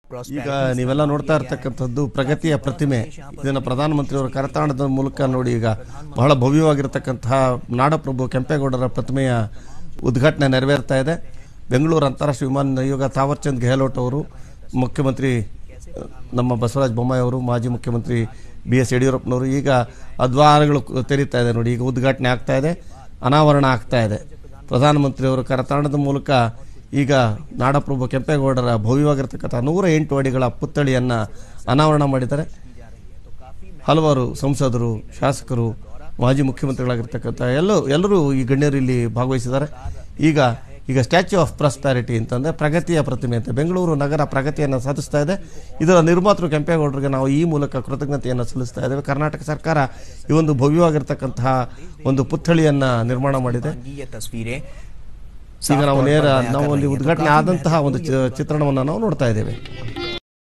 ಈಗ ನೀವೆಲ್ಲ ನೋಡ್ತಾ ಇರ್ತಕ್ಕಂಥದ್ದು ಪ್ರಗತಿಯ ಪ್ರತಿಮೆ ಇದನ್ನು ಪ್ರಧಾನಮಂತ್ರಿಯವರ ಕರತಾಣದ ಮೂಲಕ ನೋಡಿ ಈಗ ಬಹಳ ಭವ್ಯವಾಗಿರ್ತಕ್ಕಂತಹ ನಾಡಪ್ರಭು ಕೆಂಪೇಗೌಡರ ಪ್ರತಿಮೆಯ ಉದ್ಘಾಟನೆ ನೆರವೇರ್ತಾ ಇದೆ ಬೆಂಗಳೂರು ಅಂತಾರಾಷ್ಟ್ರೀಯ ವಿಮಾನ ನಿಯೋಗ ತಾವರ್ಚಂದ್ ಗೆಹ್ಲೋಟ್ ಅವರು ಮುಖ್ಯಮಂತ್ರಿ ಅಹ್, ನಮ್ಮ ಬಸವರಾಜ ಬೊಮ್ಮಾಯಿ ಅವರು ಮಾಜಿ ಮುಖ್ಯಮಂತ್ರಿ ಬಿ ಎಸ್ ಯಡಿಯೂರಪ್ಪನವರು ಈಗ ಅದ್ವಾರಗಳು ತೆರೀತಾ ಇದೆ ನೋಡಿ ಈಗ ಉದ್ಘಾಟನೆ ಆಗ್ತಾ ಇದೆ ಅನಾವರಣ ಆಗ್ತಾ ಇದೆ ಪ್ರಧಾನಮಂತ್ರಿಯವರು ಕರತಾಣದ ಮೂಲಕ ಈಗ ನಾಡಪ್ರಭು ಕೆಂಪೇಗೌಡರ ಭವ್ಯವಾಗಿರ್ತಕ್ಕಂಥ ನೂರ ಎಂಟು ಅಡಿಗಳ ಪುತ್ಥಳಿಯನ್ನು ಅನಾವರಣ ಮಾಡಿದ್ದಾರೆ ಹಲವಾರು ಸಂಸದರು ಶಾಸಕರು ಮಾಜಿ ಮುಖ್ಯಮಂತ್ರಿಗಳಾಗಿರ್ತಕ್ಕಂಥ ಎಲ್ಲೂ ಎಲ್ಲರೂ ಈ ಗಣ್ಯರು ಇಲ್ಲಿ ಭಾಗವಹಿಸಿದ್ದಾರೆ ಈಗ ಈಗ ಸ್ಟ್ಯಾಚ್ಯೂ ಆಫ್ ಪ್ರಾಸ್ಪ್ಯಾರಿಟಿ ಅಂತಂದರೆ ಪ್ರಗತಿಯ ಪ್ರತಿಮೆ ಅಂತ ಬೆಂಗಳೂರು ನಗರ ಪ್ರಗತಿಯನ್ನು ಸಾಧಿಸ್ತಾ ಇದೆ ಇದರ ನಿರ್ಮಾತೃ ಕೆಂಪೇಗೌಡರಿಗೆ ನಾವು ಈ ಮೂಲಕ ಕೃತಜ್ಞತೆಯನ್ನು ಸಲ್ಲಿಸ್ತಾ ಇದ್ದೇವೆ ಕರ್ನಾಟಕ ಸರ್ಕಾರ ಈ ಒಂದು ಭವ್ಯವಾಗಿರ್ತಕ್ಕಂತಹ ಒಂದು ಪುತ್ಥಳಿಯನ್ನು ನಿರ್ಮಾಣ ಮಾಡಿದೆ ये तस्वीरें ಈಗ ನಾವು ನೇರ ನಾವು ಅಲ್ಲಿ ಉದ್ಘಾಟನೆ ಆದಂತಹ ಒಂದು ಚ- ಚಿತ್ರಣವನ್ನು ನಾವು ನೋಡ್ತಾ ಇದ್ದೇವೆ